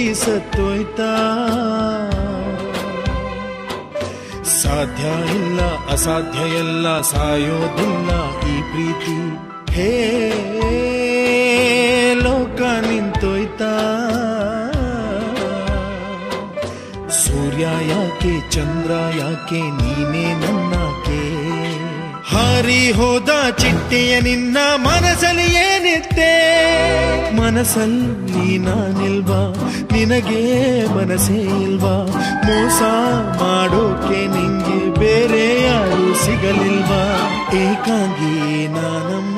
ಸತ್ತೋಯ್ತಾ ಸಾಧ್ಯ ಇಲ್ಲ ಅಸಾಧ್ಯ ಎಲ್ಲ ಸಾಯೋದಿಲ್ಲ ಈ ಪ್ರೀತಿ ಹೇ ಲೋಕ ನಿಂತೋಯ್ತಾ ಸೂರ್ಯ ಯಾಕೆ ಚಂದ್ರ ಯಾಕೆ ನೀನೇ ನನ್ನಾಕೆ ಹಾರಿ ಹೋದ ಚಿಟ್ಟೆಯ ನಿನ್ನ ಮನಸ್ಸಲ್ಲಿ ಏನಿತ್ತೆ ಮನಸ್ಸಲ್ಲಿ ನಾನಿಲ್ವಾ ನಿನಗೆ ಮನಸ್ಸೇ ಇಲ್ವಾ ಮೋಸ ಮಾಡೋಕೆ ನಿಂಗೆ ಬೇರೆ ಯಾರು ಸಿಗಲಿಲ್ವಾ ಏಕಾಂಗಿ ನಾನಮ್ಮ